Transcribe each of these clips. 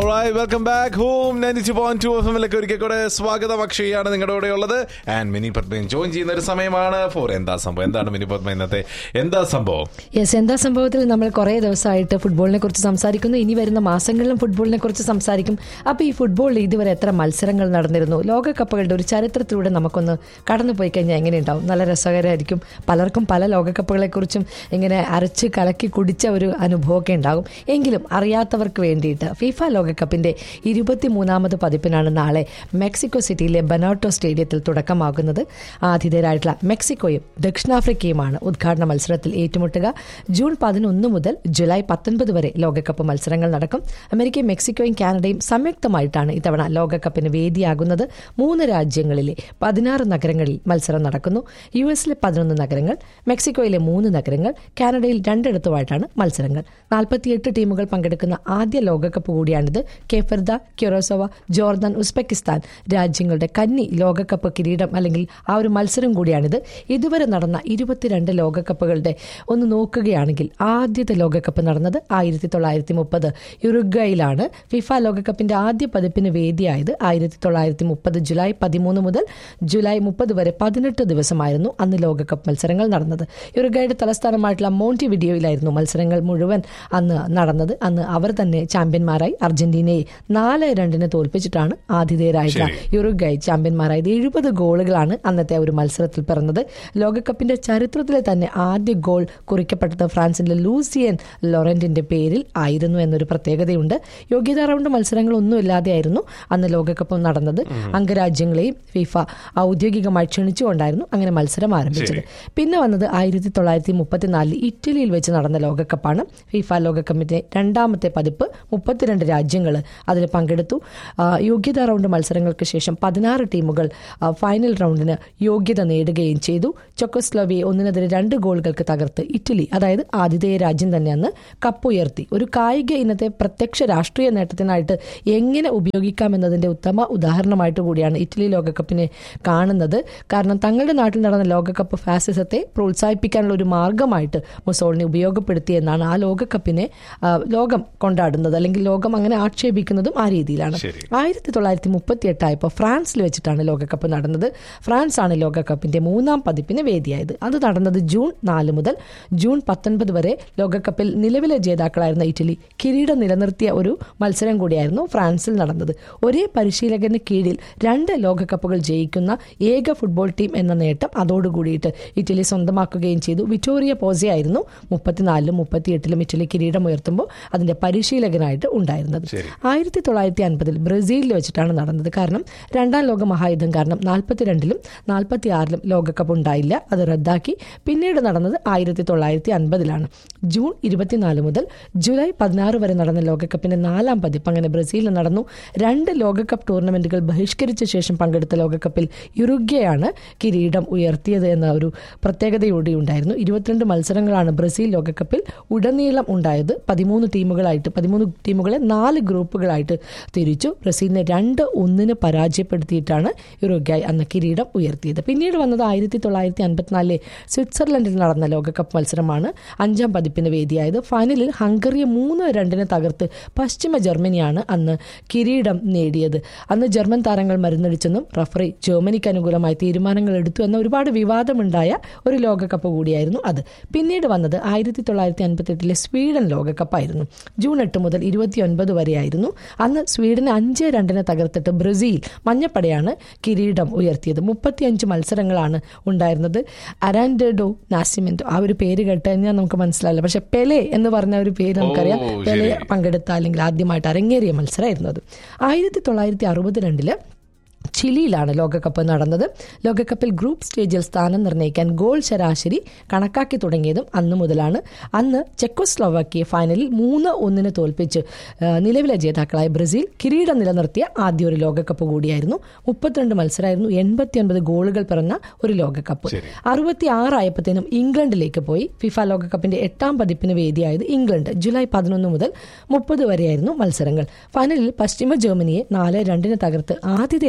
Welcome back home ninety point two F എമ്മിലേക്ക് ഒരിക്കൽ കൂടെ സ്വാഗതം അക്ഷയാണ് നിങ്ങളുടെ കൂടെ ഉള്ളത് ആൻഡ് മിനി പത്മയും ജോയിൻ ചെയ്യുന്ന ഒരു സമയമാണ് ഫോർ എന്താ സംഭവം എന്താണ് മിനി പത്മ ഇന്നത്തെ എന്താ സംഭവം യെസ് എന്താ സംഭവത്തിൽ നമ്മൾ കുറേ ദിവസമായിട്ട് ഫുട്ബോളിനെ കുറിച്ച് സംസാരിക്കുന്നു ഇനി വരുന്ന മാസങ്ങളിലും ഫുട്ബോളിനെ കുറിച്ച് സംസാരിക്കും അപ്പോൾ ഈ ഫുട്ബോളിൽ ഇതുവരെ എത്ര മത്സരങ്ങൾ നടന്നിരുന്നു ലോകകപ്പുകളുടെ ഒരു ചരിത്രത്തിലൂടെ നമുക്കൊന്ന് കടന്നു പോയി കഴിഞ്ഞാൽ എങ്ങനെയുണ്ടാവും നല്ല രസകരമായിരിക്കും പലർക്കും പല ലോകകപ്പുകളെ കുറിച്ചും ഇങ്ങനെ അരച്ച് കലക്കി കുടിച്ച ഒരു അനുഭവമൊക്കെ ഉണ്ടാകും എങ്കിലും അറിയാത്തവർക്ക് വേണ്ടിയിട്ട് ഫിഫ ലോകകപ്പിന്റെ ഇരുപത്തിമൂന്നാമത് പതിപ്പിനാണ് നാളെ മെക്സിക്കോ സിറ്റിയിലെ ബനോട്ടോ സ്റ്റേഡിയത്തിൽ തുടക്കമാകുന്നത് ആതിഥേയരായിട്ടുള്ള മെക്സിക്കോയും ദക്ഷിണാഫ്രിക്കയുമാണ് ഉദ്ഘാടന മത്സരത്തിൽ ഏറ്റുമുട്ടുക ജൂൺ പതിനൊന്ന് മുതൽ ജൂലൈ പത്തൊൻപത് വരെ ലോകകപ്പ് മത്സരങ്ങൾ നടക്കും അമേരിക്കയും മെക്സിക്കോയും കാനഡയും സംയുക്തമായിട്ടാണ് ഇത്തവണ ലോകകപ്പിന് വേദിയാകുന്നത് മൂന്ന് രാജ്യങ്ങളിലെ പതിനാറ് നഗരങ്ങളിൽ മത്സരം നടക്കുന്നു യു എസിലെ പതിനൊന്ന് നഗരങ്ങൾ മെക്സിക്കോയിലെ മൂന്ന് നഗരങ്ങൾ കാനഡയിൽ രണ്ടിടത്തുമായിട്ടാണ് മത്സരങ്ങൾ നാൽപ്പത്തിയെട്ട് ടീമുകൾ പങ്കെടുക്കുന്ന ആദ്യ ലോകകപ്പ് കൂടിയാണിത് കേഫർദ ക്യൊറോസോവ ജോർദാൻ ഉസ്ബെക്കിസ്ഥാൻ രാജ്യങ്ങളുടെ കന്നി ലോകകപ്പ് കിരീടം അല്ലെങ്കിൽ ആ ഒരു മത്സരം കൂടിയാണിത് ഇതുവരെ നടന്ന ഇരുപത്തിരണ്ട് ലോകകപ്പുകളുടെ ഒന്ന് നോക്കുകയാണെങ്കിൽ ആദ്യത്തെ ലോകകപ്പ് നടന്നത് ആയിരത്തി തൊള്ളായിരത്തി മുപ്പത് യുറുഗ്വയിലാണ് ഫിഫ ലോകകപ്പിന്റെ ആദ്യ പതിപ്പിന് വേദിയായത് ആയിരത്തി തൊള്ളായിരത്തി മുപ്പത് ജൂലൈ പതിമൂന്ന് മുതൽ ജൂലൈ മുപ്പത് വരെ പതിനെട്ട് ദിവസമായിരുന്നു അന്ന് ലോകകപ്പ് മത്സരങ്ങൾ നടന്നത് യുറുഗ്വയുടെ തലസ്ഥാനമായിട്ടുള്ള മോണ്ടി വിഡിയോയിലായിരുന്നു മത്സരങ്ങൾ മുഴുവൻ അന്ന് നടന്നത് അന്ന് അവർ തന്നെ ചാമ്പ്യന്മാരായി അർജന്റീനയെ നാല് രണ്ടിന് തോൽപ്പിച്ചിട്ടാണ് ആതിഥേയരായിട്ടുള്ള യുറുഗ്വൈ ചാമ്പ്യന്മാരായത് എഴുപത് ഗോളുകളാണ് അന്നത്തെ ഒരു മത്സരത്തിൽ പിറന്നത് ലോകകപ്പിന്റെ ചരിത്രത്തിലെ തന്നെ ആദ്യ ഗോൾ കുറിക്കപ്പെട്ടത് ഫ്രാൻസിന്റെ ലൂസിയൻ ലോറന്റിന്റെ പേരിൽ ആയിരുന്നു എന്നൊരു പ്രത്യേകതയുണ്ട് യോഗ്യതാ റൗണ്ട് മത്സരങ്ങളൊന്നുമില്ലാതെയായിരുന്നു അന്ന് ലോകകപ്പ് നടന്നത് അംഗരാജ്യങ്ങളെയും ഫിഫ ഔദ്യോഗികമായി ക്ഷണിച്ചുകൊണ്ടായിരുന്നു അങ്ങനെ മത്സരം ആരംഭിച്ചത് പിന്നെ വന്നത് ആയിരത്തി തൊള്ളായിരത്തി മുപ്പത്തിനാലിൽ ഇറ്റലിയിൽ വെച്ച് നടന്ന ലോകകപ്പാണ് ഫിഫ ലോകകപ്പിന്റെ രണ്ടാമത്തെ പതിപ്പ് മുപ്പത്തിരണ്ട് രാജ്യങ്ങൾ അതിൽ പങ്കെടുത്തു ആ, യോഗ്യതാ റൗണ്ട് മത്സരങ്ങൾക്ക് ശേഷം പതിനാറ് ടീമുകൾ ആ, ഫൈനൽ റൗണ്ടിന് യോഗ്യത നേടുകയും ചെയ്തു ചൊക്കോസ്ലോവിയെ ഒന്നിനെതിരെ രണ്ട് ഗോളുകൾക്ക് തകർത്ത് ഇറ്റലി അതായത് ആതിഥേയ രാജ്യം തന്നെ അന്ന് കപ്പുയർത്തി ഒരു കായിക ഇനത്തെ പ്രത്യക്ഷ രാഷ്ട്രീയ നേട്ടത്തിനായിട്ട് എങ്ങനെ ഉപയോഗിക്കാമെന്നതിന്റെ ഉത്തമ ഉദാഹരണമായിട്ട് കൂടിയാണ് ഇറ്റലി ലോകകപ്പിനെ കാണുന്നത് കാരണം തങ്ങളുടെ നാട്ടിൽ നടന്ന ലോകകപ്പ് ഫാസിസത്തെ പ്രോത്സാഹിപ്പിക്കാനുള്ള ഒരു മാർഗമായിട്ട് മുസോളിനി ഉപയോഗപ്പെടുത്തി എന്നാണ് ആ ലോകകപ്പിനെ ആ, ലോകം കൊണ്ടാടുന്നത് അല്ലെങ്കിൽ ലോകം അങ്ങനെ ആക്ഷേപിക്കുന്നതും ആ രീതിയിലാണ് ശരി. ആയിരത്തി തൊള്ളായിരത്തി മുപ്പത്തി എട്ടായപ്പോൾ ഫ്രാൻസിൽ വെച്ചിട്ടാണ് ലോകകപ്പ് നടന്നത് ഫ്രാൻസ് ആണ് ലോകകപ്പിന്റെ മൂന്നാം പതിപ്പിന് വേദിയായത് അത് നടന്നത് ജൂൺ നാല് മുതൽ ജൂൺ പത്തൊൻപത് വരെ ലോകകപ്പിൽ നിലവിലെ ജേതാക്കളായിരുന്ന ഇറ്റലി കിരീടം നിലനിർത്തിയ ഒരു മത്സരം കൂടിയായിരുന്നു ഫ്രാൻസിൽ നടന്നത് ഒരേ പരിശീലകന് കീഴിൽ രണ്ട് ലോകകപ്പുകൾ ജയിക്കുന്ന ഏക ഫുട്ബോൾ ടീം എന്ന നേട്ടം അതോടുകൂടിയിട്ട് ഇറ്റലി സ്വന്തമാക്കുകയും ചെയ്തു വിറ്റോറിയ പോസെ ആയിരുന്നു മുപ്പത്തിനാലിലും മുപ്പത്തിയെട്ടിലും ഇറ്റലി കിരീടം ഉയർത്തുമ്പോൾ അതിന്റെ പരിശീലകനായിട്ട് ഉണ്ടായിരുന്നത് ശരി. ആയിരത്തി തൊള്ളായിരത്തി അൻപതിൽ ബ്രസീലിൽ വെച്ചിട്ടാണ് നടന്നത് കാരണം രണ്ടാം ലോക മഹായുദ്ധം കാരണം നാൽപ്പത്തിരണ്ടിലും നാൽപ്പത്തി ആറിലും ലോകകപ്പ് ഉണ്ടായില്ല അത് റദ്ദാക്കി പിന്നീട് നടന്നത് ആയിരത്തി തൊള്ളായിരത്തി അൻപതിലാണ് ജൂൺ ഇരുപത്തിനാല് മുതൽ ജൂലൈ പതിനാറ് വരെ നടന്ന ലോകകപ്പിന്റെ നാലാം പതിപ്പ് അങ്ങനെ ബ്രസീലിൽ നടന്നു രണ്ട് ലോകകപ്പ് ടൂർണമെന്റുകൾ ബഹിഷ്കരിച്ച ശേഷം പങ്കെടുത്ത ലോകകപ്പിൽ യുറുഗ്യയാണ് കിരീടം ഉയർത്തിയത് എന്ന ഒരു പ്രത്യേകതയോടെ ഉണ്ടായിരുന്നു ഇരുപത്തിരണ്ട് മത്സരങ്ങളാണ് ബ്രസീൽ ലോകകപ്പിൽ ഉടനീളം ഉണ്ടായത് പതിമൂന്ന് ടീമുകളായിട്ട് പതിമൂന്ന് ടീമുകളെ നാല് ഗ്രൂപ്പുകളായിട്ട് തിരിച്ചു ബ്രസീലിനെ രണ്ട് ഒന്നിന് പരാജയപ്പെടുത്തിയിട്ടാണ് യുറുഗ്വായ് അന്ന് കിരീടം ഉയർത്തിയത് പിന്നീട് വന്നത് ആയിരത്തി തൊള്ളായിരത്തി അൻപത്തിനാലിലെ സ്വിറ്റ്സർലൻഡിൽ നടന്ന ലോകകപ്പ് മത്സരമാണ് അഞ്ചാം പതിപ്പിന് വേദിയായത് ഫൈനലിൽ ഹംഗറിയെ മൂന്ന് രണ്ടിന് തകർത്ത് പശ്ചിമ ജർമ്മനിയാണ് അന്ന് കിരീടം നേടിയത് അന്ന് ജർമ്മൻ താരങ്ങൾ മരുന്നടിച്ചെന്നും റഫറി ജർമ്മനിക്ക് അനുകൂലമായി തീരുമാനങ്ങൾ എടുത്തു എന്ന ഒരുപാട് വിവാദമുണ്ടായ ഒരു ലോകകപ്പ് കൂടിയായിരുന്നു അത് പിന്നീട് വന്നത് ആയിരത്തി തൊള്ളായിരത്തി അൻപത്തെട്ടിലെ സ്വീഡൻ ലോകകപ്പായിരുന്നു ജൂൺ എട്ട് മുതൽ ഇരുപത്തിയൊൻപത് വരെയായിരുന്നു അന്ന് സ്വീഡനെ അഞ്ച് രണ്ടിന് തകർത്തിട്ട് ബ്രസീൽ മഞ്ഞപ്പടയാണ് കിരീടം ഉയർത്തിയത് മുപ്പത്തിയഞ്ച് മത്സരങ്ങളാണ് ഉണ്ടായിരുന്നത് അരാൻഡോ നാസിമെന്റോ ആ ഒരു പേര് കേട്ട് കഴിഞ്ഞാൽ നമുക്ക് മനസ്സിലാവില്ല പക്ഷെ പെലെ എന്ന് പറഞ്ഞ ഒരു പേര് നമുക്കറിയാം ഓ, പെലെ ശരി. പങ്കെടുത്ത അല്ലെങ്കിൽ ആദ്യമായിട്ട് അരങ്ങേറിയ മത്സരമായിരുന്നു അത് ആയിരത്തി തൊള്ളായിരത്തി അറുപത്തിരണ്ടില് ചിലിയിലാണ് ലോകകപ്പ് നടന്നത് ലോകകപ്പിൽ ഗ്രൂപ്പ് സ്റ്റേജിൽ സ്ഥാനം നിർണ്ണയിക്കാൻ ഗോൾ ശരാശരി കണക്കാക്കി തുടങ്ങിയതും അന്ന് മുതലാണ് അന്ന് ചെക്കോസ്ലോവാക്കിയെ ഫൈനലിൽ മൂന്ന് ഒന്നിന് തോൽപ്പിച്ച് ആ, നിലവിലെ ജേതാക്കളായ ബ്രസീൽ കിരീടം നിലനിർത്തിയ ആദ്യ ഒരു ലോകകപ്പ് കൂടിയായിരുന്നു മുപ്പത്തിരണ്ട് മത്സരമായിരുന്നു എൺപത്തിയൊൻപത് ഗോളുകൾ പിറന്ന ഒരു ലോകകപ്പ് ശരി. അറുപത്തി ആറായപ്പോഴത്തേനും ഇംഗ്ലണ്ടിലേക്ക് പോയി ഫിഫ ലോകകപ്പിന്റെ എട്ടാം പതിപ്പിന് വേദിയായത് ഇംഗ്ലണ്ട് ജൂലൈ പതിനൊന്ന് മുതൽ മുപ്പത് വരെയായിരുന്നു മത്സരങ്ങൾ ഫൈനലിൽ പശ്ചിമ ജർമ്മനിയെ നാല് രണ്ടിന് തകർത്ത് ആതിഥേയരായിട്ടുള്ള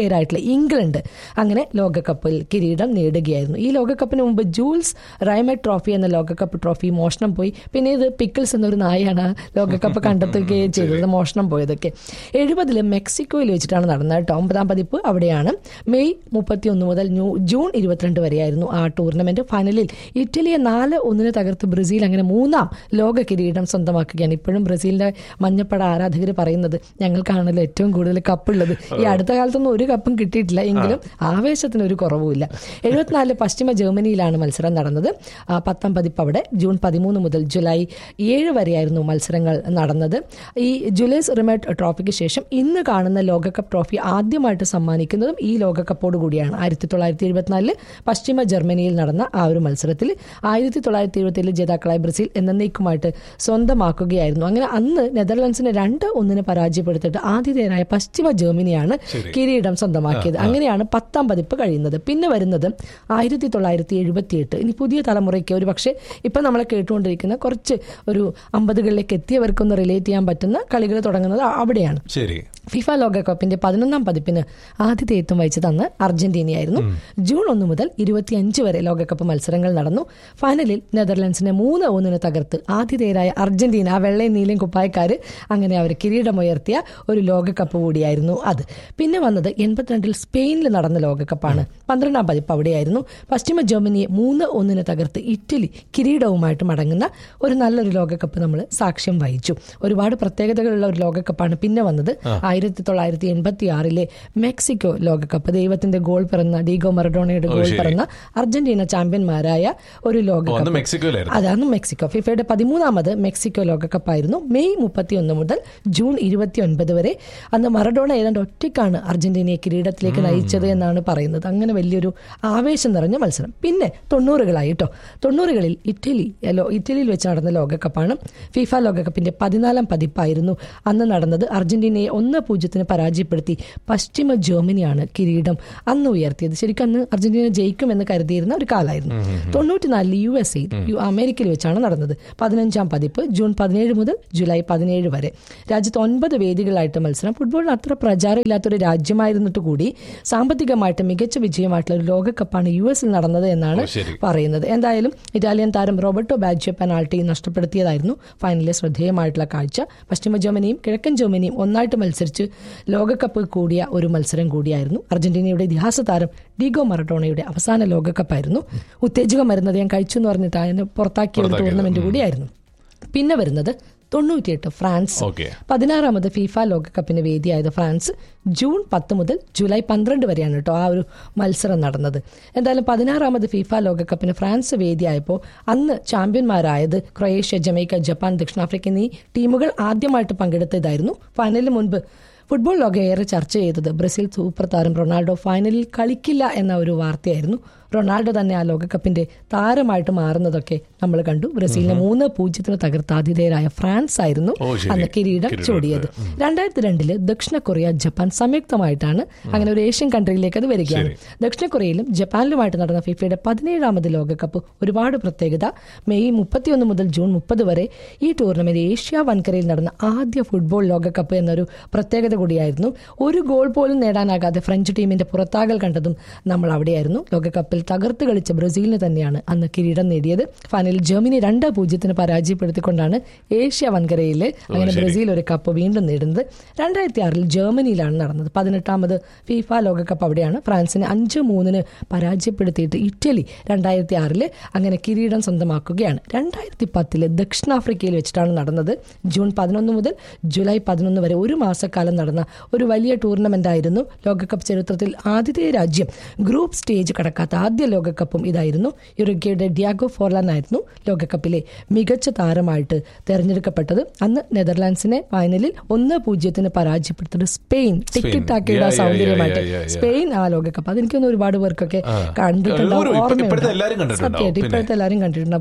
ഇംഗ്ലണ്ട് അങ്ങനെ ലോകകപ്പിൽ കിരീടം നേടുകയായിരുന്നു ഈ ലോകകപ്പിന് മുമ്പ് ജൂൾസ് റൈമറ്റ് ട്രോഫി എന്ന ലോകകപ്പ് ട്രോഫി മോഷണം പോയി പിന്നെ ഇത് പിക്കിൾസ് എന്നൊരു നായാണ് ലോകകപ്പ് കണ്ടെത്തുകയും ചെയ്തത് മോഷണം പോയതൊക്കെ എഴുപതിൽ മെക്സിക്കോയിൽ വെച്ചിട്ടാണ് നടന്നത് കേട്ടോ ഒമ്പതാം പതിപ്പ് അവിടെയാണ് മെയ് മുപ്പത്തി ഒന്ന് മുതൽ ന്യൂ- ജൂൺ ഇരുപത്തിരണ്ട് വരെയായിരുന്നു ആ ടൂർണമെന്റ് ഫൈനലിൽ ഇറ്റലിയെ നാല് ഒന്നിന് തകർത്ത് ബ്രസീൽ അങ്ങനെ മൂന്നാം ലോക കിരീടം സ്വന്തമാക്കുകയാണ് ഇപ്പോഴും ബ്രസീലിന്റെ മഞ്ഞപ്പട ആരാധകർ പറയുന്നത് ഞങ്ങൾക്കാണല്ലോ ഏറ്റവും കൂടുതൽ കപ്പുള്ളത് ഈ അടുത്ത കാലത്തൊന്നും ഒരു കപ്പും കിട്ടിയിട്ടില്ല എങ്കിലും ആവേശത്തിന് ഒരു കുറവുമില്ല എഴുപത്തിനാലില് പശ്ചിമ ജർമ്മനിയിലാണ് മത്സരം നടന്നത് ആ, പത്താം പതിപ്പ് അവിടെ ജൂൺ പതിമൂന്ന് മുതൽ ജൂലൈ ഏഴ് വരെയായിരുന്നു മത്സരങ്ങൾ നടന്നത് ഈ ജുലൈസ് റിമേറ്റ് ട്രോഫിക്ക് ശേഷം ഇന്ന് കാണുന്ന ലോകകപ്പ് ട്രോഫി ആദ്യമായിട്ട് സമ്മാനിക്കുന്നതും ഈ ലോകകപ്പോട് കൂടിയാണ് ആയിരത്തി തൊള്ളായിരത്തി എഴുപത്തിനാലില് പശ്ചിമ ജർമ്മനിയിൽ നടന്ന ആ ഒരു മത്സരത്തിൽ ആയിരത്തി തൊള്ളായിരത്തി എഴുപത്തിയേഴിൽ ജേതാക്കളായ ബ്രസീൽ എന്നേക്കുമായിട്ട് സ്വന്തമാക്കുകയായിരുന്നു അങ്ങനെ അന്ന് നെതർലൻഡ്സിനെ രണ്ട് ഒന്നിന് പരാജയപ്പെടുത്തിയിട്ട് ആതിഥേയരായ പശ്ചിമ ജർമ്മനിയാണ് കിരീടം സ്വന്തമാക്കിയത് അങ്ങനെയാണ് പത്താം പതിപ്പ് കഴിയുന്നത് പിന്നെ വരുന്നത് ആയിരത്തി തൊള്ളായിരത്തി എഴുപത്തിയെട്ട് ഇനി പുതിയ തലമുറയ്ക്ക് ഒരു പക്ഷേ ഇപ്പം നമ്മളെ കേട്ടുകൊണ്ടിരിക്കുന്ന കുറച്ച് ഒരു അമ്പതുകളിലേക്ക് എത്തിയവർക്കൊന്ന് റിലേറ്റ് ചെയ്യാൻ പറ്റുന്ന കളികൾ തുടങ്ങുന്നത് അവിടെയാണ് ശരി ഫിഫ ലോകകപ്പിന്റെ പതിനൊന്നാം പതിപ്പിന് ആതിഥേയത്വം വഹിച്ചത് അന്ന് അർജന്റീനയായിരുന്നു ജൂൺ ഒന്ന് മുതൽ ഇരുപത്തിയഞ്ച് വരെ ലോകകപ്പ് മത്സരങ്ങൾ നടന്നു ഫൈനലിൽ നെതർലൻഡ്സിനെ മൂന്ന് ഒന്നിന് തകർത്ത് ആതിഥേയരായ അർജന്റീന ആ വെള്ളയും നീലയും കുപ്പായക്കാര് അങ്ങനെ അവർ കിരീടമുയർത്തിയ ഒരു ലോകകപ്പ് കൂടിയായിരുന്നു അത് പിന്നെ വന്നത് എൺപത്തിരണ്ടിൽ സ്പെയിനിൽ നടന്ന ലോകകപ്പാണ് പന്ത്രണ്ടാം പതിപ്പ് അവിടെയായിരുന്നു പശ്ചിമ ജർമ്മനിയെ മൂന്ന് ഒന്നിന് തകർത്ത് ഇറ്റലി കിരീടവുമായിട്ട് മടങ്ങുന്ന ഒരു നല്ലൊരു ലോകകപ്പ് നമ്മൾ സാക്ഷ്യം വഹിച്ചു ഒരുപാട് പ്രത്യേകതകളുള്ള ഒരു ലോകകപ്പാണ് പിന്നെ വന്നത് ആയിരത്തി തൊള്ളായിരത്തി എൺപത്തി ആറിലെ മെക്സിക്കോ ലോകകപ്പ് ദൈവത്തിന്റെ ഗോൾ പിറന്ന ഡീഗോ മറഡോണയുടെ ഗോൾ ശരി. പിറന്ന അർജന്റീന ചാമ്പ്യന്മാരായ ഒരു ഓ, അന്ന് ലോകകപ്പ് മെക്സിക്കോയിലായിരുന്നു അതാണ് മെക്സിക്കോ ഫിഫയുടെ പതിമൂന്നാമത് മെക്സിക്കോ ലോകകപ്പായിരുന്നു മെയ് മുപ്പത്തിയൊന്ന് മുതൽ ജൂൺ ഇരുപത്തി ഒൻപത് വരെ അന്ന് മറഡോണ ഏതാണ്ട് ഒറ്റയ്ക്കാണ് അർജന്റീനയെ കിരീടത്തിലേക്ക് നയിച്ചത് എന്നാണ് പറയുന്നത് അങ്ങനെ വലിയൊരു ആവേശം നിറഞ്ഞ മത്സരം പിന്നെ തൊണ്ണൂറുകളായി കേട്ടോ തൊണ്ണൂറുകളിൽ ഇറ്റലി ലോ- ഇറ്റലിയിൽ വെച്ച് നടന്ന ലോകകപ്പാണ് ഫിഫ ലോകകപ്പിന്റെ പതിനാലാം പതിപ്പായിരുന്നു അന്ന് നടന്നത് അർജന്റീനയെ ഒന്ന് പൂജ്യത്തിന് പരാജയപ്പെടുത്തി പശ്ചിമ ജർമ്മനിയാണ് കിരീടം അന്ന് ഉയർത്തിയത് ശരിക്കും അന്ന് അർജന്റീന ജയിക്കുമെന്ന് കരുതിയിരുന്ന ഒരു കാലമായിരുന്നു തൊണ്ണൂറ്റിനാലിൽ യു എസ് എ അമേരിക്കയിൽ വെച്ചാണ് നടന്നത് പതിനഞ്ചാം പതിപ്പ് ജൂൺ പതിനേഴ് മുതൽ ജൂലൈ പതിനേഴ് വരെ രാജ്യത്ത് ഒൻപത് വേദികളായിട്ട് മത്സരം ഫുട്ബോളിന് അത്ര പ്രചാരം ഇല്ലാത്തൊരു രാജ്യമായിരുന്നിട്ട് കൂടി സാമ്പത്തികമായിട്ട് മികച്ച വിജയമായിട്ടുള്ള ഒരു ലോകകപ്പാണ് യു എസിൽ നടന്നത് എന്നാണ് ഓ, ശരി. പറയുന്നത് എന്തായാലും ഇറ്റാലിയൻ താരം റോബർട്ടോ ബാജ്യോ പെനാൾട്ടി നഷ്ടപ്പെടുത്തിയതായിരുന്നു ഫൈനലിലെ ശ്രദ്ധേയമായിട്ടുള്ള കാഴ്ച പശ്ചിമ ജർമ്മനിയും കിഴക്കൻ ജർമ്മനിയും ഒന്നായിട്ട് മത്സരിച്ച് ലോകകപ്പ് കൂടിയ ഒരു മത്സരം കൂടിയായിരുന്നു അർജന്റീനയുടെ ഇതിഹാസ താരം ഡീഗോ മറഡോണയുടെ അവസാന ലോകകപ്പായിരുന്നു ഉത്തേജക മരുന്നത് ഞാൻ കഴിച്ചു എന്ന് പറഞ്ഞിട്ട് അതിന് പുറത്താക്കിയ ഒരു പുറത്താക്കിയത്. ടൂർണമെന്റ് കൂടിയായിരുന്നു പിന്നെ വരുന്നത് തൊണ്ണൂറ്റിയെട്ട് ഫ്രാൻസ് ഓക്കെ പതിനാറാമത് ഫിഫ ലോകകപ്പിന് വേദിയായത് ഫ്രാൻസ് ജൂൺ പത്ത് മുതൽ ജൂലൈ പന്ത്രണ്ട് വരെയാണ് കേട്ടോ ആ ഒരു മത്സരം നടന്നത് എന്തായാലും പതിനാറാമത് ഫിഫ ലോകകപ്പിന് ഫ്രാൻസ് വേദിയായപ്പോൾ അന്ന് ചാമ്പ്യന്മാരായത് ക്രൊയേഷ്യ ജമൈക്ക ജപ്പാൻ ദക്ഷിണാഫ്രിക്ക എന്നീ ടീമുകൾ ആദ്യമായിട്ട് പങ്കെടുത്തതായിരുന്നു ഫൈനലിന് മുൻപ് ഫുട്ബോൾ ലോകം ഏറെ ചർച്ച ചെയ്തത് ബ്രസീൽ സൂപ്പർ താരം റൊണാൾഡോ ഫൈനലിൽ കളിക്കില്ല എന്ന ഒരു വാർത്തയായിരുന്നു റൊണാൾഡോ തന്നെ ആ ലോകകപ്പിന്റെ താരമായിട്ട് മാറുന്നതൊക്കെ നമ്മൾ കണ്ടു ബ്രസീലിനെ മൂന്ന് പൂജ്യത്തിന് തകർത്ത ആതിഥേയരായ ഫ്രാൻസ് ആയിരുന്നു ഓ, ശരി. അന്ന് കിരീടം കിരീടം ചൂടിയത് രണ്ടായിരത്തി രണ്ടില് ദക്ഷിണ കൊറിയ ജപ്പാൻ സംയുക്തമായിട്ടാണ് അങ്ങനെ ഒരു ഏഷ്യൻ കൺട്രിയിലേക്ക് അത് വരികയാണ് ദക്ഷിണ കൊറിയയിലും ജപ്പാനിലുമായിട്ട് നടന്ന ഫിഫയുടെ പതിനേഴാമത് ലോകകപ്പ് ഒരുപാട് പ്രത്യേകത മെയ് മുപ്പത്തിയൊന്ന് മുതൽ ജൂൺ മുപ്പത് വരെ ഈ ടൂർണമെന്റ് ഏഷ്യ വൻകരയിൽ നടന്ന ആദ്യ ഫുട്ബോൾ ലോകകപ്പ് എന്നൊരു പ്രത്യേകത കൂടിയായിരുന്നു ഒരു ഗോൾ പോലും നേടാനാകാതെ ഫ്രഞ്ച് ടീമിന്റെ പുറത്താകൽ കണ്ടതും നമ്മൾ അവിടെയായിരുന്നു ലോകകപ്പിൽ തകർത്ത് കളിച്ച ബ്രസീലിന് തന്നെയാണ് അന്ന് കിരീടം നേടിയത് ഫൈനലിൽ ജർമ്മനി രണ്ട് പൂജ്യത്തിന് പരാജയപ്പെടുത്തിക്കൊണ്ടാണ് ഏഷ്യ വൻകരയിൽ അങ്ങനെ ശരി. ബ്രസീൽ ഒരു കപ്പ് വീണ്ടും നേടുന്നത് രണ്ടായിരത്തി ആറിൽ ജർമ്മനിയിലാണ് നടന്നത് പതിനെട്ടാമത് ഫിഫ ലോകകപ്പ് അവിടെയാണ് ഫ്രാൻസിനെ അഞ്ച് മൂന്നിന് പരാജയപ്പെടുത്തിയിട്ട് ഇറ്റലി രണ്ടായിരത്തി ആറില് അങ്ങനെ കിരീടം സ്വന്തമാക്കുകയാണ് രണ്ടായിരത്തി പത്തില് ദക്ഷിണാഫ്രിക്കയിൽ വെച്ചിട്ടാണ് നടന്നത് ജൂൺ പതിനൊന്ന് മുതൽ ജൂലൈ പതിനൊന്ന് വരെ ഒരു മാസക്കാലം നടന്ന ഒരു വലിയ ടൂർണമെന്റ് ആയിരുന്നു ലോകകപ്പ് ചരിത്രത്തിൽ ആദ്യത്തെ രാജ്യം ഗ്രൂപ്പ് സ്റ്റേജ് കടക്കാത്ത ആദ്യ ലോകകപ്പും ഇതായിരുന്നു യുറുഗ്യയുടെ ഡിയാഗോ ഫോർലാൻ ആയിരുന്നു ലോകകപ്പിലെ മികച്ച താരമായിട്ട് തെരഞ്ഞെടുക്കപ്പെട്ടത് അന്ന് നെതർലാൻഡ്സിനെ ഫൈനലിൽ ഒന്ന് പൂജ്യത്തിന് പരാജയപ്പെടുത്തിയത് സ്പെയിൻ ടിക്കറ്റ് ആക്കിയുടെ Yeah, yeah, സൗന്ദര്യമായിട്ട് yeah, yeah, yeah, yeah. Spain ആ ലോകകപ്പ് അതെനിക്കൊന്ന് ഒരുപാട് പേർക്കൊക്കെ ആ. കണ്ടിട്ടുണ്ടാവും ഒരു- ഇപ്പ- ഓർമ്മയുണ്ട് ഇപ്പോഴത്തെ എല്ലാവരും കണ്ടിട്ടുണ്ടാവും. സത്യമായിട്ട് പിന്നെ. ഇപ്പോഴത്തെ എല്ലാവരും കണ്ടിട്ടുണ്ടാവും പ്രത്യേകിച്ച്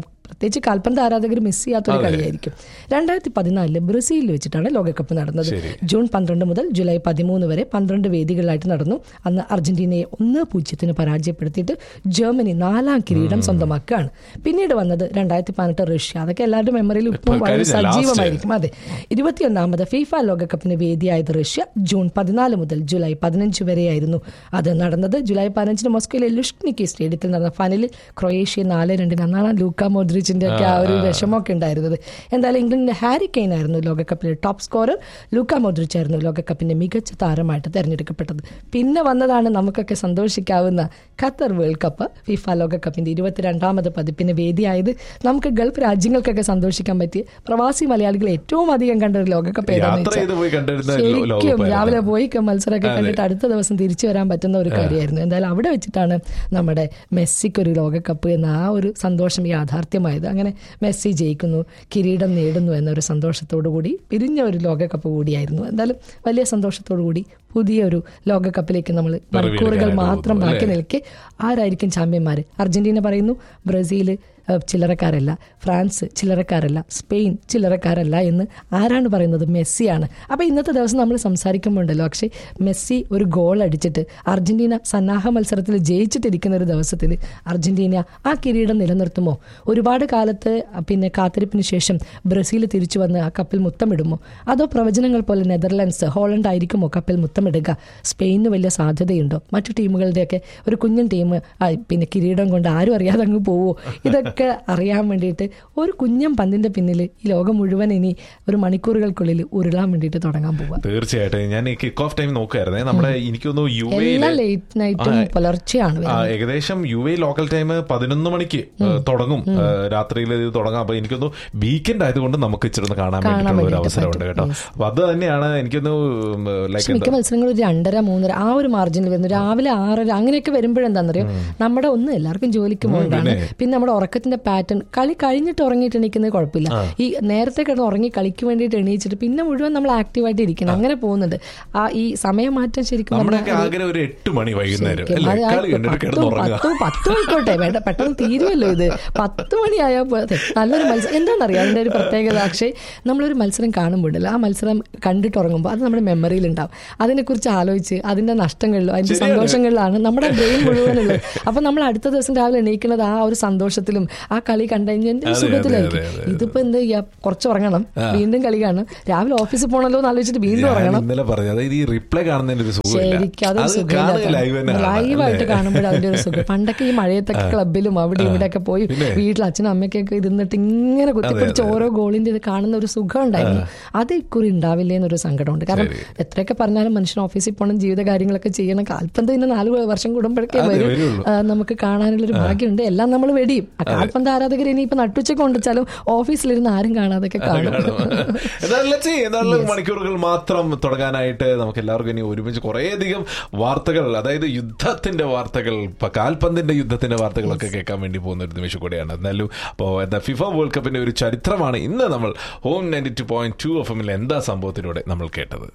പ്രത്യേകിച്ച് കാൽപന്ത് ആരാധകർ മിസ് ചെയ്യാത്തൊരു കളിയായിരിക്കും രണ്ടായിരത്തി പതിനാലില് ബ്രസീലിൽ വെച്ചിട്ടാണ് ലോകകപ്പ് നടന്നത് ശരി. ജൂൺ പന്ത്രണ്ട് മുതൽ ജൂലൈ പതിമൂന്ന് വരെ പന്ത്രണ്ട് വേദികളിലായിട്ട് നടന്നു അന്ന് അർജന്റീനയെ ഒന്ന് പൂജ്യത്തിന് പരാജയപ്പെടുത്തിയിട്ട് ജർമ്മനി നാലാം കിരീടം സ്വന്തമാക്കുകയാണ് പിന്നീട് വന്നത് രണ്ടായിരത്തി പതിനെട്ട് റഷ്യ അതൊക്കെ എല്ലാവരുടെ മെമ്മറിയിൽ ഇപ്പം ഇപ്പൊ വളരെ കഴിഞ്ഞ last. സജീവമായിരിക്കും അതെ ഇരുപത്തിയൊന്നാമത് ഫിഫ ലോകകപ്പിന് വേദിയായത് റഷ്യ ജൂൺ പതിനാല് മുതൽ ജൂലൈ പതിനഞ്ച് വരെയായിരുന്നു അത് നടന്നത് ജൂലൈ പതിനഞ്ചിന് മോസ്കോയിലെ ലുഷ്നിക്കി സ്റ്റേഡിയത്തിൽ നടന്ന ഫൈനലിൽ ക്രൊയേഷ്യ നാല് രണ്ടിന് അന്നാണ് ലൂക്ക മോദ്രിച്ചിന്റെ ഒക്കെ ആ ഒരു വിഷമമൊക്കെ ഉണ്ടായിരുന്നത് എന്തായാലും ഇംഗ്ലണ്ടിന്റെ ഹാരി കെയ്ൻ ആയിരുന്നു ലോകകപ്പിലെ ടോപ്പ് സ്കോറർ ലൂക്ക മോദ്രിച്ച് ആയിരുന്നു ലോകകപ്പിന്റെ മികച്ച താരമായിട്ട് തെരഞ്ഞെടുക്കപ്പെട്ടത് പിന്നെ വന്നതാണ് നമുക്കൊക്കെ സന്തോഷിക്കാവുന്ന ഖത്തർ വേൾഡ് കപ്പ് ഫിഫ ലോകകപ്പിന്റെ ഇരുപത്തിരണ്ടാമത് പതിപ്പിന് വേദിയായത് നമുക്ക് ഗൾഫ് രാജ്യങ്ങൾക്കൊക്കെ സന്തോഷിക്കാൻ പറ്റിയ പ്രവാസി മലയാളികൾ ഏറ്റവും അധികം കണ്ട ഒരു ലോകകപ്പ് ഏതാണെന്ന് യാത്ര ചെയ്ത് പോയി കണ്ടിരുന്ന ലോ- ശരിക്കും ലോകകപ്പായിരുന്നു. രാവിലെ പോയി ക- മത്സരമൊക്കെ കണ്ടിട്ട് അടുത്ത ദിവസം തിരിച്ചു വരാൻ പറ്റുന്ന ഒരു കാര്യമായിരുന്നു എന്തായാലും അവിടെ വെച്ചിട്ടാണ് നമ്മുടെ മെസ്സിക്ക് ഒരു ലോകകപ്പ് എന്ന ആ ഒരു സന്തോഷം യാഥാർത്ഥ്യമായത് അങ്ങനെ മെസ്സി ജയിക്കുന്നു കിരീടം നേടുന്നു എന്നൊരു സന്തോഷത്തോടു കൂടി പിരിഞ്ഞ ഒരു ലോകകപ്പ് കൂടിയായിരുന്നു എന്തായാലും വലിയ സന്തോഷത്തോടു കൂടി പുതിയ ഒരു ലോകകപ്പിലേക്ക് നമ്മൾ മണിക്കൂറുകൾ വീടുകാരായിട്ട് മാത്രം പോകുന്നു, ബാക്കി നിൽക്കെ ആരായിരിക്കും ചാമ്പ്യന്മാർ അർജന്റീന പറയുന്നു ബ്രസീൽ ഏഹ്, ചില്ലറക്കാരല്ല ഫ്രാൻസ് ചില്ലറക്കാരല്ല സ്പെയിൻ ചില്ലറക്കാരല്ല എന്ന് ആരാണ് പറയുന്നത് മെസ്സിയാണ് അപ്പോൾ ഇന്നത്തെ ദിവസം നമ്മൾ സംസാരിക്കുമ്പോണ്ടല്ലോ പക്ഷേ മെസ്സി ഒരു ഗോൾ അടിച്ചിട്ട് അർജന്റീന സന്നാഹ മത്സരത്തിൽ ജയിച്ചിട്ടിരിക്കുന്ന ഒരു ദിവസത്തിൽ അർജന്റീന ആ കിരീടം നിലനിർത്തുമോ ഒരുപാട് കാലത്ത് പിന്നെ കാത്തിരിപ്പിന് ശേഷം ബ്രസീൽ തിരിച്ചു വന്ന് ആ കപ്പിൽ മുത്തമിടുമോ അതോ പ്രവചനങ്ങൾ പോലെ നെതർലാൻഡ്സ് ഹോളണ്ട് ആയിരിക്കുമോ കപ്പിൽ മുത്തമിടുക സ്പെയിനിന് വലിയ സാധ്യതയുണ്ടോ മറ്റു ടീമുകളുടെയൊക്കെ ഒരു കുഞ്ഞൻ ടീം പിന്നെ കിരീടം കൊണ്ട് ആരും അറിയാതെ അങ്ങ് പോവോ ഇതൊക്കെ അറിയാൻ വേണ്ടിയിട്ട് ഒരു കുഞ്ഞൻ പന്തിന്റെ പിന്നിൽ ഈ ലോകം മുഴുവൻ ഇനി ഒരു മണിക്കൂറുകൾക്കുള്ളിൽ ഉരുളാൻ വേണ്ടിയിട്ട് തുടങ്ങാൻ പോവുക തീർച്ചയായിട്ടും ഞാൻ ഈ കിക്ക് ഓഫ് ടൈം നോക്കുമായിരുന്നേ നമ്മുടെ എനിക്കൊന്നു യു എല്ലാ എയില് ലേറ്റ് നൈറ്റും പുലർച്ചെയാണ് ആ, വരുന്നത്. ഏകദേശം യു എ ലോക്കൽ ടൈം പതിനൊന്ന് മണിക്ക് തുടങ്ങും രാത്രിയിൽ ഇത് തുടങ്ങാം അപ്പൊ എനിക്കൊന്നു വീക്കെൻഡ് ആയതുകൊണ്ട് നമുക്ക് ഇച്ചിരി ഒന്ന് കാണാൻ കാണാൻ വേണ്ടിയിട്ടുള്ള ഒരു വേണ്ടിയിട്ട് അവസരമുണ്ട് കേട്ടോ അപ്പൊ അത് തന്നെയാണ് എനിക്കൊന്ന് പക്ഷെ ലൈക്ക് മിക്ക മത്സരങ്ങളും ഒരു രണ്ടര മൂന്നര ആ ഒരു മാർജിനിൽ വരുന്നു രാവിലെ ആറര അങ്ങനെയൊക്കെ വരുമ്പോഴെന്താണെന്നറിയോ നമ്മുടെ ഒന്ന് എല്ലാവർക്കും ജോലിക്ക് പോകണ്ടാണ് പിന്നെ നമ്മുടെ ഉറക്കത്തിന്റെ പാറ്റേൺ കളി കഴിഞ്ഞിട്ട് ഉറങ്ങിയിട്ട് എണീക്കുന്നത് കുഴപ്പമില്ല ഈ നേരത്തെ കിടന്ന് ഉറങ്ങി കളിക്ക് വേണ്ടിയിട്ട് എണീച്ചിട്ട് പിന്നെ മുഴുവൻ നമ്മൾ ആക്റ്റീവായിട്ട് ഇരിക്കണം അങ്ങനെ പോകുന്നുണ്ട് ആ ഈ സമയമാറ്റം ശരിക്കും നമ്മുടെയൊക്കെ പറഞ്ഞാൽ ആഗ്രഹം ഒരു എട്ട് മണി വൈകുന്നേരം ശരിക്കും. അല്ലേ അത് ആ കളി കണ്ടിട്ട് പത്തും കിടന്നുറങ്ങുക പത്തും പത്തും ആയിക്കോട്ടെ വേണ്ട പെട്ടെന്ന് തീരുമല്ലോ ഇത് പത്ത് മണിയായാൽ പോതെ നല്ലൊരു മത്സരം എന്താണെന്നറിയാം അതിന്റെ ഒരു പ്രത്യേകത പക്ഷേ നമ്മളൊരു മത്സരം കാണുമ്പോഴല്ലോ ആ മത്സരം കണ്ടിട്ട് ഉറങ്ങുമ്പോൾ അത് നമ്മുടെ മെമ്മറിയിൽ ഉണ്ടാവും അതിനെക്കുറിച്ച് ആലോചിച്ച് അതിന്റെ നഷ്ടങ്ങളിലോ അതിന്റെ ശരിയാണ്. സന്തോഷങ്ങളിലാണ് നമ്മുടെ ബ്രെയിൻ മുഴുവനുള്ളത് അപ്പൊ നമ്മൾ അടുത്ത ദിവസം രാവിലെ എണീക്കുന്നത് ആ ഒരു സന്തോഷത്തിലും ആ കളി കണ്ടുകഴിഞ്ഞതിന്റെ ഒരു അതെ, സുഖത്തിലായിരിക്കും അതെ, അതെ, അതെ. ഇതിപ്പോ എന്ത് ചെയ്യാ കുറച്ച് ഉറങ്ങണം വീണ്ടും കളി കാണണം രാവിലെ ഓഫീസിൽ പോകണല്ലോ എന്ന് ആലോചിച്ചിട്ട് വീണ്ടും ഞാൻ ഉറങ്ങണം ഇന്നലെ പറഞ്ഞു അതായത് ഈ റിപ്ലൈ കാണുന്നതിന്റെ ഒരു സുഖമില്ല ശരിക്കും അതൊരു അത് കാണുക സുഖമില്ലാത്ത ലൈവ് തന്നെ ലൈവായിട്ട് കാണുമ്പോൾ അതിന്റെ ഒരു സുഖം പണ്ടൊക്കെ ഈ മഴയത്തൊക്കെ ക്ലബിലും അവിടെ ഇവിടെ ഒക്കെ പോയി പിന്നെ? വീട്ടിൽ അച്ഛനും അമ്മയ്ക്കൊക്കെ ഇരുന്നിട്ട് ഇങ്ങനെ കുത്തിപ്പിടിച്ച് ഓരോ ഗോളിന്റെ ഇത് കാണുന്ന ഒരു സുഖം ഉണ്ടായിരുന്നു അത് ഇക്കുറി ഉണ്ടാവില്ലേ എന്നൊരു സങ്കടമുണ്ട് കാരണം എത്രയൊക്കെ പറഞ്ഞാലും മനുഷ്യൻ ഓഫീസിൽ പോകണം ജീവിത കാര്യങ്ങളൊക്കെ ചെയ്യണം കാൽപന്ത് പിന്നെ നാല് വർഷം കൂടുമ്പോഴൊക്കെ അതെ, വരും വരുള്ളൂ. ആ, നമുക്ക് കാണാനുള്ളൊരു ഭാഗ്യമുണ്ട് എല്ലാം നമ്മൾ വെടിയും ആ കാൽപന്ത് ആരാധകർ ഇനിയിപ്പോ നട്ടുച്ചക്ക് കൊണ്ടുവച്ചാലും ഓഫീസിലിരുന്ന് ആരും കാണാതൊക്കെ കാണും എന്തായാലും ചെയ്യ്. എന്തായാലും മണിക്കൂറുകൾ മാത്രം തുടങ്ങാനായിട്ട് നമുക്ക് എല്ലാവർക്കും ഇനി ഒരുമിച്ച് കുറേയധികം വാർത്തകൾ അതായത് യുദ്ധത്തിന്റെ വാർത്തകൾ ഇപ്പൊ കാൽപന്തിന്റെ യുദ്ധത്തിന്റെ വാർത്തകളൊക്കെ കേൾക്കാൻ വേണ്ടി പോകുന്ന ഒരു നിമിഷം കൂടെയാണ് എന്നാലും അപ്പോൾ എന്താ ഫിഫ വേൾഡ് കപ്പിന്റെ ഒരു ചരിത്രമാണ് ഇന്ന് നമ്മൾ home ninety two point two F എമ്മിൽ എന്താ സംഭവത്തിലൂടെ നമ്മൾ കേട്ടത്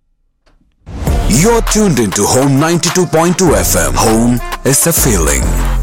You're tuned into Home 92.2 FM. Home is a feeling.